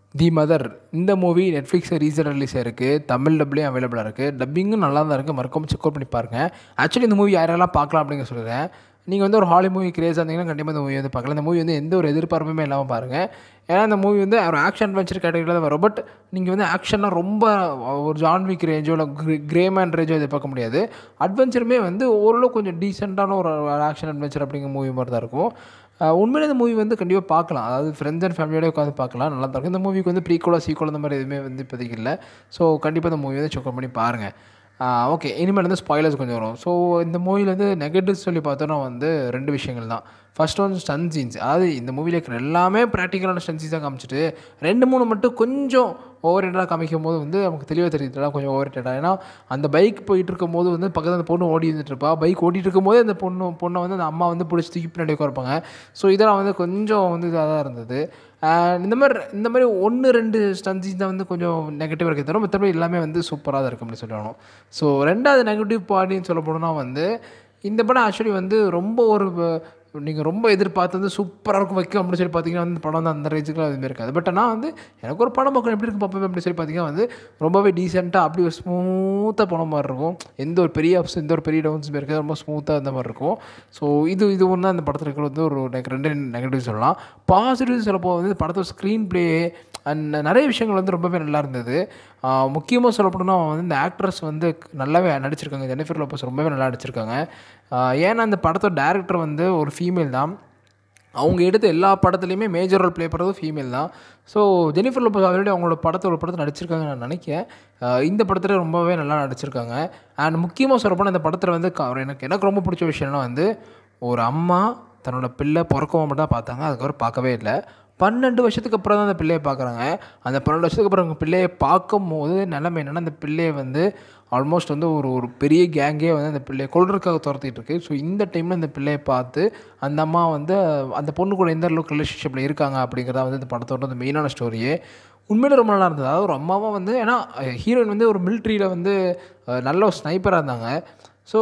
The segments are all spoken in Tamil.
தி மதர் இந்த மூவி நெட்ஃப்ளிக்ஸ் ரீசன் ரிலீஸ் ஆயிருக்கு தமிழ் டப்லேயும் அவைலபிளாக இருக்குது டப்பிங்கும் நல்லா தான் இருக்குது மறக்காம செக் அவுட் பண்ணி பாருங்கள் ஆக்சுவலி இந்த மூவி யாரெல்லாம் பார்க்கலாம் அப்படிங்க சொல்கிறேன் நீங்கள் வந்து ஒரு ஹாலி மூவி கிரேஸாக இருந்தீங்கன்னா கண்டிப்பாக இந்த மூவி வந்து பார்க்கலாம் இந்த மூவி வந்து எந்த ஒரு எதிர்பார்ப்புமே இல்லாமல் பாருங்கள் ஏன்னா இந்த மூவி வந்து ஒரு ஆக்ஷன் அட்வென்ச்சர் கேட்டகரியில் தான் வரும் பட் நீங்கள் வந்து ஆக்ஷனாக ரொம்ப ஒரு ஜான்விக் ரேஞ்சோ இல்லை கிரேமேன் ரேஞ்சோ எதிர்பார்க்க முடியாது அட்வென்ச்சருமே வந்து ஓரளவு கொஞ்சம் டீசெண்டான ஒரு ஆக்ஷன் அட்வென்ச்சர் அப்படிங்கிற மூவி மாதிரி தான் இருக்கும் உண்மையிலே இந்த மூவி வந்து கண்டிப்பாக பார்க்கலாம் அதாவது ஃப்ரெண்ட்ஸ் அண்ட் ஃபேமிலியோட உட்காந்து பார்க்கலாம் நல்லா தான் இருக்கும் இந்த மூவிக்கு வந்து ப்ரீக்கோலா சீக்கோல் அந்த மாதிரி எதுவுமே வந்து இப்போதைக்கு இல்லை ஸோ கண்டிப்பாக இந்த மூவி வந்து செக் பண்ணி பாருங்கள் ஓகே இனிமேல் வந்து ஸ்பாய்லர்ஸ் கொஞ்சம் வரும் ஸோ இந்த மூவியில் வந்து நெகட்டிவ்ஸ் சொல்லி பார்த்தோன்னா வந்து ரெண்டு விஷயங்கள் தான் ஃபர்ஸ்ட் வந்து ஸ்டன் சீன்ஸ் அதாவது இந்த மூவியில் இருக்கிற எல்லாமே ப்ராக்டிக்கலான ஸ்டன் சீன்ஸாக காமிச்சிட்டு ரெண்டு மூணு மட்டும் கொஞ்சம் ஓவர் ஹெட்டாக காமிக்கும் போது வந்து நமக்கு தெளிவாக தெரியுதுடா கொஞ்சம் ஓவர் ஹெட்டாக ஏன்னா அந்த பைக் போயிட்டு இருக்கும் போது வந்து பக்கத்தில் அந்த பொண்ணு ஓடி இருந்துட்டு இருப்பா பைக் ஓட்டிகிட்டு இருக்கும் போது அந்த பொண்ணு பொண்ணை வந்து அந்த அம்மா வந்து பிடிச்சி தூக்கி பின்னாடி உட்காருப்பாங்க ஸோ இதெல்லாம் வந்து கொஞ்சம் வந்து இதாக தான் இருந்தது இந்த மாதிரி இந்த மாதிரி ஒன்று ரெண்டு ஸ்டன்ஸிஸ் தான் வந்து கொஞ்சம் நெகட்டிவாக இருக்க தவிர மற்றபடி எல்லாமே வந்து சூப்பராக தான் இருக்கும் அப்படின்னு சொல்லணும் ஸோ ரெண்டாவது நெகட்டிவ் பார்ட்டின்னு சொல்ல போனோம்னா வந்து இந்த படம் ஆக்சுவலி வந்து ரொம்ப ஒரு நீங்கள் ரொம்ப எதிர்பார்த்து வந்து சூப்பராக இருக்கும் வைக்கும் அப்படின்னு சொல்லி பார்த்தீங்கன்னா வந்து படம் வந்து அந்த ரேஞ்சுக்குலாம் எதுவுமே இருக்காது பட் ஆனால் வந்து எனக்கு ஒரு படம் பார்க்கணும் எப்படி இருக்கும் பார்ப்போம் அப்படின்னு சொல்லி பார்த்தீங்கன்னா வந்து ரொம்பவே டீசெண்டாக அப்படி ஒரு ஸ்மூத்தாக போன மாதிரி இருக்கும் எந்த ஒரு பெரிய அப்ஸ் எந்த ஒரு பெரிய டவுன்ஸுமே இருக்காது ரொம்ப ஸ்மூத்தாக இந்த மாதிரி இருக்கும் ஸோ இது இது ஒன்று அந்த படத்தில் இருக்கிற வந்து ஒரு ரெண்டு நெகட்டிவ் சொல்லலாம் பாசிட்டிவ் சொல்லப்போ வந்து படத்தோட ஸ்க்ரீன் ப்ளே அண்ட் நிறைய விஷயங்கள் வந்து ரொம்பவே நல்லா இருந்தது முக்கியமாக சொல்லப்போனா வந்து இந்த ஆக்ட்ரஸ் வந்து நல்லாவே நடிச்சிருக்காங்க ஜெனிஃபர் லோப்பஸ் ரொம்பவே நல்லா நடிச்சிருக்காங்க ஏன்னா அந்த படத்தோட டேரக்டர் வந்து ஒரு ஃபீமேல் தான் அவங்க எடுத்த எல்லா படத்துலையுமே மேஜர் ரோல் ப்ளே பண்ணுறதும் ஃபீமேல் தான் ஸோ ஜெனிஃபர் லோப்பஸ் ஆல்ரெடி அவங்களோட படத்தை ஒரு படத்தை நடிச்சிருக்காங்க நான் நினைக்கிறேன் இந்த படத்தில் ரொம்பவே நல்லா நடிச்சிருக்காங்க அண்ட் முக்கியமாக சொல்லப்போனால் இந்த படத்தில் வந்து எனக்கு எனக்கு ரொம்ப பிடிச்ச விஷயம்னா வந்து ஒரு அம்மா தன்னோட பிள்ளை பிறக்கவும் மட்டும் தான் பார்த்தாங்க அதுக்கப்புறம் பார்க்கவே இல்லை பன்னெண்டு வருஷத்துக்கு அப்புறம் தான் அந்த பிள்ளையை பார்க்குறாங்க அந்த பன்னெண்டு வருஷத்துக்கு அப்புறம் அவங்க பிள்ளையை பார்க்கும் போது நிலைமை என்னென்னா அந்த பிள்ளையை வந்து ஆல்மோஸ்ட் வந்து ஒரு ஒரு பெரிய கேங்கே வந்து அந்த பிள்ளையை கொள்றதுக்காக துரத்திட்டு இருக்கு ஸோ இந்த டைமில் அந்த பிள்ளையை பார்த்து அந்த அம்மா வந்து அந்த பொண்ணு கூட எந்த அளவுக்கு ரிலேஷன்ஷிப்பில் இருக்காங்க அப்படிங்கிறத வந்து இந்த படத்தோட அந்த மெயினான ஸ்டோரியே உண்மையிலே ரொம்ப நல்லா இருந்தது அதாவது ஒரு அம்மாவும் வந்து ஏன்னா ஹீரோயின் வந்து ஒரு மிலிட்ரியில் வந்து நல்ல ஒரு ஸ்னைப்பராக இருந்தாங்க ஸோ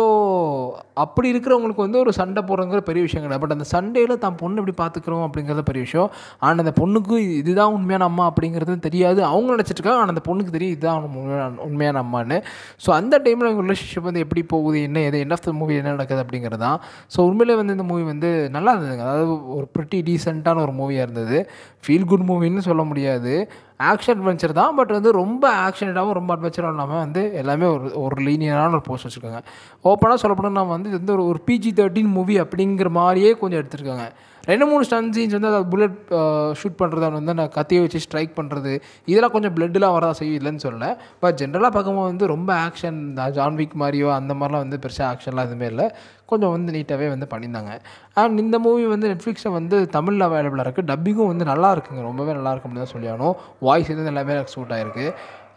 அப்படி இருக்கிறவங்களுக்கு வந்து ஒரு சண்டை போடுறங்கிற பெரிய விஷயம் கிடையாது பட் அந்த சண்டையில் தான் பொண்ணு எப்படி பார்த்துக்கிறோம் அப்படிங்கிறது பெரிய விஷயம் ஆனால் அந்த பொண்ணுக்கு இதுதான் உண்மையான அம்மா அப்படிங்கிறது தெரியாது அவங்க நினச்சிட்ருக்காங்க ஆனால் அந்த பொண்ணுக்கு தெரியும் இதுதான் உண்மையான உண்மையான அம்மான்னு ஸோ அந்த டைமில் அவங்க ரிலேஷன்ஷிப் வந்து எப்படி போகுது என்ன எது எண்ட் ஆஃப் த மூவி என்ன நடக்குது அப்படிங்கிறது தான் ஸோ உண்மையிலே வந்து இந்த மூவி வந்து நல்லா இருந்ததுங்க அதாவது ஒரு ப்ரிட்டி டீசெண்டான ஒரு மூவியாக இருந்தது ஃபீல் குட் மூவின்னு சொல்ல முடியாது ஆக்ஷன் அட்வென்ச்சர் தான் பட் வந்து ரொம்ப ஆக்ஷனடாகவும் ரொம்ப அட்வென்ச்சராக இல்லாமல் வந்து எல்லாமே ஒரு ஒரு லீனியரான ஒரு போஸ்ட் வச்சுருக்காங்க ஓப்பனாக சொல்லப்போனால் நம்ம வந்து இது வந்து ஒரு ஒரு பிஜி தேர்ட்டின் மூவி அப்படிங்கிற மாதிரியே கொஞ்சம் எடுத்திருக்காங்க ரெண்டு மூணு ஸ்டன் சீன்ஸ் வந்து அதை புல்லட் ஷூட் பண்ணுறதா வந்து நான் கத்தியை வச்சு ஸ்ட்ரைக் பண்ணுறது இதெல்லாம் கொஞ்சம் பிளட்டெலாம் வரதா செய்யும் இல்லைன்னு சொல்லலை பட் ஜென்ரலாக பார்க்கும்போது வந்து ரொம்ப ஆக்ஷன் ஜான்விக் மாதிரியோ அந்த மாதிரிலாம் வந்து பெருசாக ஆக்ஷன்லாம் எதுவுமே இல்லை கொஞ்சம் வந்து நீட்டாகவே வந்து பண்ணியிருந்தாங்க அண்ட் இந்த மூவி வந்து நெட்ஃப்ளிக்ஸில் வந்து தமிழில் அவைலபிளாக இருக்குது டப்பிங்கும் வந்து நல்லா இருக்குங்க ரொம்பவே நல்லா இருக்கு அப்படின்னு தான் சொல்லி ஆகணும் வாய்ஸ் வந்து எல்லாமே எனக்கு சூட் ஆகிருக்கு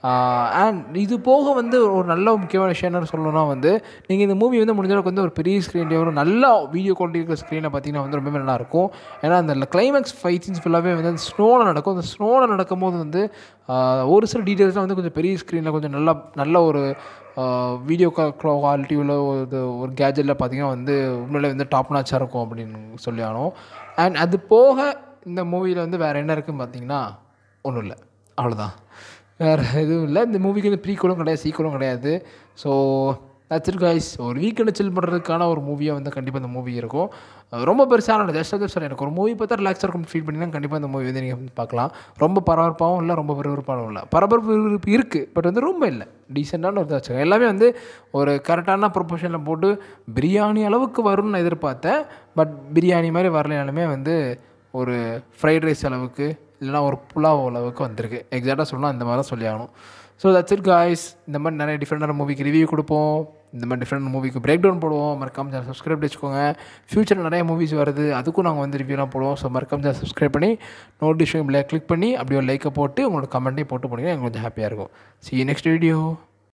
அண்ட் இது போக வந்து ஒரு நல்ல முக்கியமான விஷயம் என்ன சொல்லணும்னா வந்து நீங்கள் இந்த மூவி வந்து முடிஞ்ச அளவுக்கு வந்து ஒரு பெரிய ஸ்க்ரீன்லேயே ஒரு நல்ல வீடியோ குவாலிட்டி இருக்கிற ஸ்க்ரீனில் பார்த்தீங்கன்னா வந்து ரொம்பவே நல்லாயிருக்கும் ஏன்னா அந்த கிளைமேக்ஸ் ஃபைட் சீன்ஸ் ஃபுல்லாகவே வந்து அந்த ஸ்னோவில் நடக்கும் அந்த ஸ்னோவில் நடக்கும்போது வந்து ஒரு சில டீட்டெயில்ஸ்லாம் வந்து கொஞ்சம் பெரிய ஸ்க்ரீனில் கொஞ்சம் நல்லா நல்ல ஒரு வீடியோ குவாலிட்டி உள்ள ஒரு ஒரு கேஜெட்டில் பார்த்தீங்கன்னா வந்து உண்மையிலே வந்து டாப் நாச்சாக இருக்கும் அப்படின்னு சொல்லி ஆனோம் அண்ட் அது போக இந்த மூவியில் வந்து வேறு என்ன இருக்குன்னு பார்த்தீங்கன்னா ஒன்றும் இல்லை அவ்வளோதான் வேறு எதுவும் இல்லை இந்த மூவிக்கு வந்து ப்ரீக்குவலும் கிடையாது சீக்குவலும் கிடையாது ஸோ தட்ஸ் இட் கைஸ் ஒரு வீக்கெண்டு சில் பண்ணுறதுக்கான ஒரு மூவியாக வந்து கண்டிப்பாக இந்த மூவி இருக்கும் ரொம்ப பெருசான ஜஸ்ட் அது சார் எனக்கு ஒரு மூவி பார்த்தா ரிலாக்ஸாக இருக்கும் ஃபீல் பண்ணிங்கன்னா கண்டிப்பாக இந்த மூவி வந்து நீங்கள் வந்து பார்க்கலாம் ரொம்ப பரபரப்பாகவும் இல்லை ரொம்ப விறுவிறுப்பாகவும் இல்லை பரபரப்பு விறுவிறுப்பு இருக்குது பட் வந்து ரொம்ப இல்லை டீசெண்டான ஒரு வச்சுக்கோங்க எல்லாமே வந்து ஒரு கரெக்டான ப்ரொபோஷனில் போட்டு பிரியாணி அளவுக்கு வரும்னு நான் எதிர்பார்த்தேன் பட் பிரியாணி மாதிரி வரலைனாலுமே வந்து ஒரு ஃப்ரைட் ரைஸ் அளவுக்கு இல்லைனா ஒரு புலாவ் அளவுக்கு வந்திருக்கு எக்ஸாக்டாக சொல்லணும் இந்த மாதிரி தான் சொல்லி ஆகணும் ஸோ தட்ஸ் இட் காய்ஸ் இந்த மாதிரி நிறைய டிஃப்ரெண்டான மூவிக்கு ரிவ்யூ கொடுப்போம் இந்த மாதிரி டிஃப்ரெண்ட் மூவிக்கு பிரேக் டவுன் போடுவோம் மறக்காம சேனல் சப்ஸ்கிரைப் வச்சுக்கோங்க ஃப்யூச்சரில் நிறைய மூவிஸ் வருது அதுக்கும் நாங்கள் வந்து ரிவ்யூலாம் போடுவோம் ஸோ மறக்காம சேனல் சப்ஸ்கிரைப் பண்ணி நோட்டிஃபிகேஷன் பிளே கிளிக் பண்ணி அப்படியே ஒரு லைக்கை போட்டு உங்களோட கமெண்ட்டையும் போட்டு போனீங்கன்னா எங்களுக்கு கொஞ்சம் ஹாப்பியாக இருக்கும் சி நெக்ஸ்ட் வீடியோ